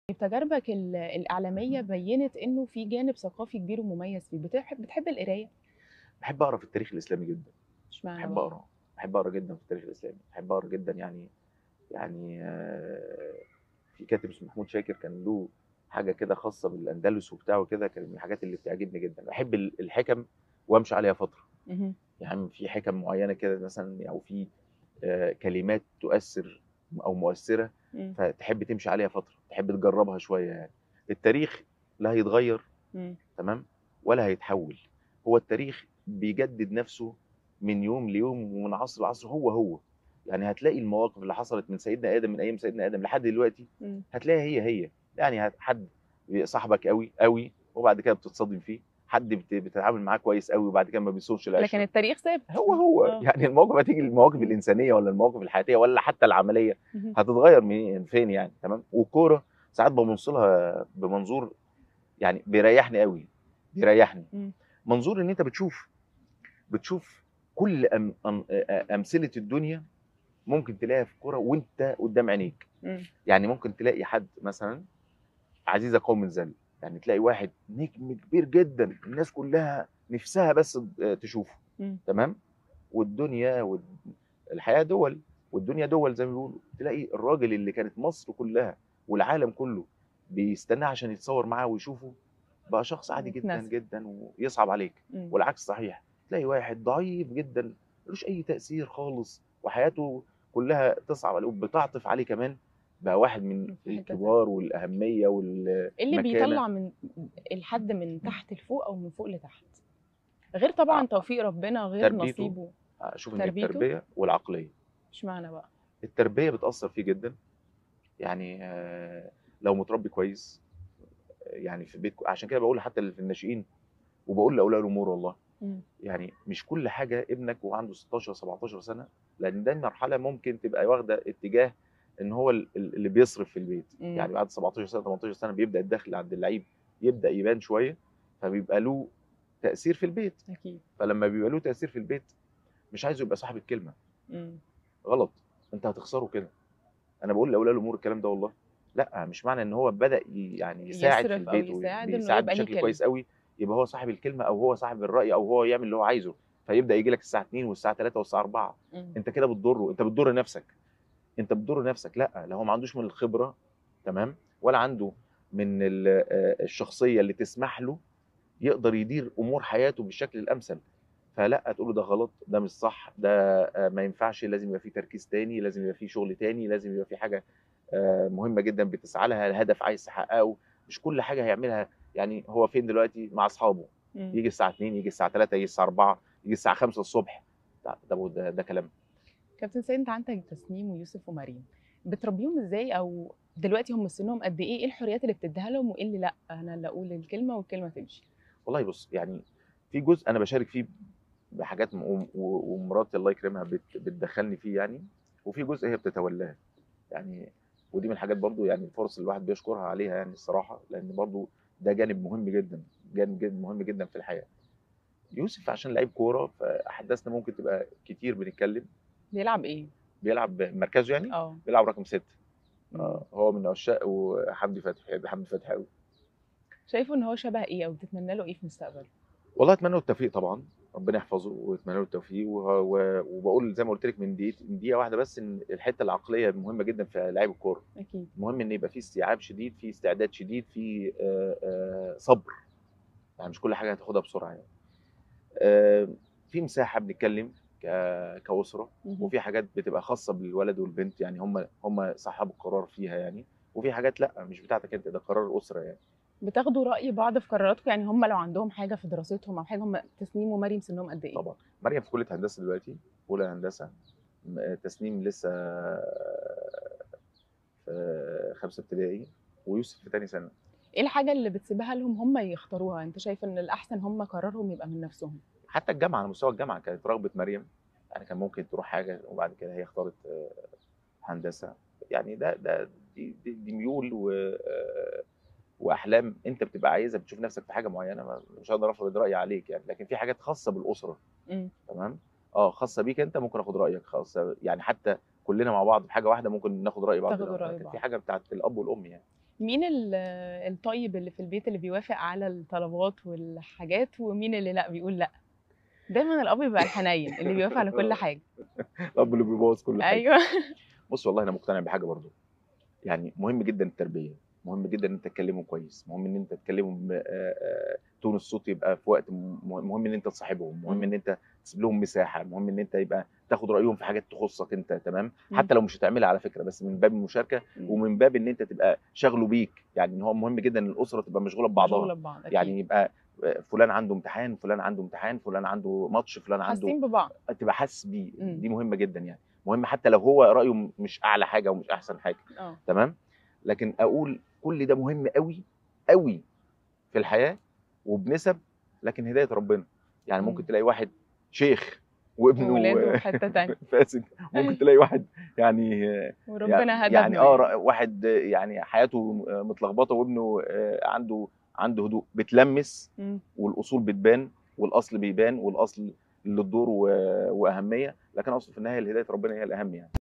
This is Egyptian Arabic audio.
تجاربك ال- الإعلامية بينت إنه في جانب ثقافي كبير ومميز فيه بتحب بتحب القراية؟ بحب اقرا في التاريخ الاسلامي جدا اشمعنى بحب بقى؟ اقرا بحب اقرا جدا في التاريخ الاسلامي بحب اقرا جدا يعني يعني آه، في كاتب اسمه محمود شاكر كان له حاجه كده خاصه بالاندلس وبتاع وكده كان من الحاجات اللي بتعجبني جدا بحب ال- الحكم وامشي عليها فتره مهم. يعني في حكم معينه كده مثلا او في آه، كلمات تؤثر او مؤثره مم. فتحب تمشي عليها فتره تحب تجربها شويه يعني التاريخ لا هيتغير مم. تمام ولا هيتحول هو التاريخ بيجدد نفسه من يوم ليوم ومن عصر لعصر هو هو يعني هتلاقي المواقف اللي حصلت من سيدنا ادم من ايام سيدنا ادم لحد دلوقتي مم. هتلاقيها هي هي يعني هت- حد صاحبك قوي قوي وبعد كده بتتصدم فيه حد بت- بتتعامل معاه كويس قوي وبعد كده ما بيصونش لكن العشره التاريخ ثابت هو هو آه. يعني المواقف هتيجي المواقف الانسانيه ولا المواقف الحياتيه ولا حتى العمليه مهم. هتتغير من فين يعني تمام والكوره ساعات ببص لها بمنظور يعني بيريحني قوي بيريحني مم. منظور ان انت بتشوف بتشوف كل أم أم امثله الدنيا ممكن تلاقيها في الكوره وانت قدام عينيك مم. يعني ممكن تلاقي حد مثلا عزيزه قوم ذل يعني تلاقي واحد نجم كبير جدا الناس كلها نفسها بس تشوفه مم. تمام والدنيا والحياه دول والدنيا دول زي ما بيقولوا تلاقي الراجل اللي كانت مصر كلها والعالم كله بيستناه عشان يتصور معاه ويشوفه بقى شخص عادي جدا اتنسى. جدا ويصعب عليك مم. والعكس صحيح تلاقي واحد ضعيف جدا ملوش اي تاثير خالص وحياته كلها تصعب عليه وبتعطف عليه كمان بقى واحد من في حتة الكبار والاهميه والمكانه إيه اللي بيطلع من الحد من تحت لفوق او من فوق لتحت غير طبعا آه. توفيق ربنا غير تربيته. نصيبه اشوف ان تربيته؟ التربيه والعقليه اشمعنى بقى التربيه بتاثر فيه جدا يعني آه، لو متربي كويس آه، يعني في بيت عشان كده بقول حتى في الناشئين وبقول لاولياء الامور والله مم. يعني مش كل حاجه ابنك وعنده 16 17 سنه لان ده مرحله ممكن تبقى واخده اتجاه ان هو ال- ال- اللي بيصرف في البيت مم. يعني بعد 17 سنه 18 سنه بيبدا الدخل عند اللعيب يبدا يبان شويه فبيبقى له تاثير في البيت اكيد فلما بيبقى له تاثير في البيت مش عايزه يبقى صاحب الكلمه مم. غلط انت هتخسره كده انا بقول لاولياء الامور الكلام ده والله لا مش معنى ان هو بدا ي- يعني يساعد في يصرف أو البيت يساعد إنه ويساعد يبقى ليه بشكل كلمة. كويس قوي يبقى هو صاحب الكلمه او هو صاحب الراي او هو يعمل اللي هو عايزه فيبدا يجي لك الساعه 2 والساعه 3 والساعه 4 مم. انت كده بتضره انت بتضر نفسك انت بتضر نفسك لا لا هو ما عندوش من الخبره تمام ولا عنده من ال- آه، الشخصيه اللي تسمح له يقدر يدير امور حياته بالشكل الامثل فلا تقول له ده غلط ده مش صح ده آه، ما ينفعش لازم يبقى فيه تركيز تاني لازم يبقى فيه شغل تاني لازم يبقى فيه حاجه آه، مهمه جدا بتسعى لها الهدف عايز تحققه مش كل حاجه هيعملها يعني هو فين دلوقتي مع اصحابه مم. يجي الساعه 2 يجي الساعه 3 يجي الساعه 4 يجي الساعه 5 الصبح ده ده, ده, ده كلام كابتن سيد انت عندك تسنيم ويوسف ومريم بتربيهم ازاي او دلوقتي هم سنهم قد ايه ايه الحريات اللي بتديها لهم وايه اللي لا انا اللي اقول الكلمه والكلمه تمشي والله بص يعني في جزء انا بشارك فيه بحاجات م- و- و- ومراتي الله يكرمها بت- بتدخلني فيه يعني وفي جزء هي بتتولاه يعني ودي من الحاجات برضو يعني الفرص اللي الواحد بيشكرها عليها يعني الصراحه لان برضو ده جانب مهم جدا جانب جد مهم جدا في الحياه يوسف عشان لعيب كوره فاحداثنا ممكن تبقى كتير بنتكلم بيلعب ايه بيلعب مركزه يعني اه بيلعب رقم ستة مم. آه هو من عشاق وحمدي فتحي بحب حمدي فتحي قوي شايفه ان هو شبه ايه او بتتمنى له ايه في المستقبل والله اتمنى له التوفيق طبعا ربنا يحفظه واتمنى له التوفيق وه- و- وبقول زي ما قلت لك من دقيقه من دقيقه واحده بس ان الحته العقليه مهمه جدا في لعيب الكوره اكيد مهم ان يبقى في استيعاب شديد في استعداد شديد في آه، آه، صبر يعني مش كل حاجه هتاخدها بسرعه يعني آه، في مساحه بنتكلم ك- كاسره مهم. وفي حاجات بتبقى خاصه بالولد والبنت يعني هم هم صاحب القرار فيها يعني وفي حاجات لا مش بتاعتك انت ده قرار الاسره يعني بتاخدوا راي بعض في قراراتكم يعني هم لو عندهم حاجه في دراستهم او حاجه هم تسنيم ومريم سنهم قد ايه طبعا مريم في كليه هندسه دلوقتي اولى هندسه م- تسنيم لسه في خمسه ابتدائي ويوسف في تاني سنه ايه الحاجه اللي بتسيبها لهم هم يختاروها انت شايف ان الاحسن هم قرارهم يبقى من نفسهم حتى الجامعه على مستوى الجامعه كانت رغبه مريم يعني كان ممكن تروح حاجه وبعد كده هي اختارت آه، هندسه يعني ده ده دي, دي, دي ميول و آه، واحلام انت بتبقى عايزها بتشوف نفسك في حاجه معينه ما- مش هقدر افرض رايي عليك يعني لكن في حاجات خاصه بالاسره مم. تمام اه خاصه بيك انت ممكن اخد رايك خاصه يعني حتى كلنا مع بعض في حاجه واحده ممكن ناخد راي بعض تاخدوا رأي لكن بعض. في حاجه بتاعت الاب والام يعني مين ال- الطيب اللي في البيت اللي بيوافق على الطلبات والحاجات ومين اللي لا بيقول لا دايما الاب بيبقى الحنين اللي بيوافق على كل حاجه الاب اللي بيبوظ كل حاجه ايوه بص والله انا مقتنع بحاجه برضو يعني مهم جدا التربيه مهم جدا ان انت تكلمه كويس مهم ان انت تكلمه ب- آه، آه، تون الصوت يبقى في وقت م- مهم ان انت تصاحبهم مهم مم. ان انت تسيب لهم مساحه مهم ان انت يبقى تاخد رايهم في حاجات تخصك انت تمام مم. حتى لو مش هتعملها على فكره بس من باب المشاركه مم. ومن باب ان انت تبقى شغله بيك يعني ان هو مهم جدا ان الاسره تبقى مشغوله ببعضها مشغولة ببعض أكيد. يعني يبقى آه، فلان عنده امتحان فلان عنده امتحان فلان عنده ماتش فلان عنده حاسين ببعض تبقى حاسس بيه مم. دي مهمه جدا يعني مهم حتى لو هو رايه م- مش اعلى حاجه ومش احسن حاجه اه تمام لكن اقول كل ده مهم قوي قوي في الحياه وبنسب لكن هدايه ربنا يعني ممكن مم. تلاقي واحد شيخ وابنه وولاده في حته تانية فاسد ممكن تلاقي واحد يعني وربنا هدى يعني ابنه اه ر- واحد يعني حياته متلخبطه وابنه آه، عنده عنده هدوء بتلمس مم. والاصول بتبان والاصل بيبان والاصل له دور و- واهميه لكن اصل في النهايه هدايه ربنا هي الاهم يعني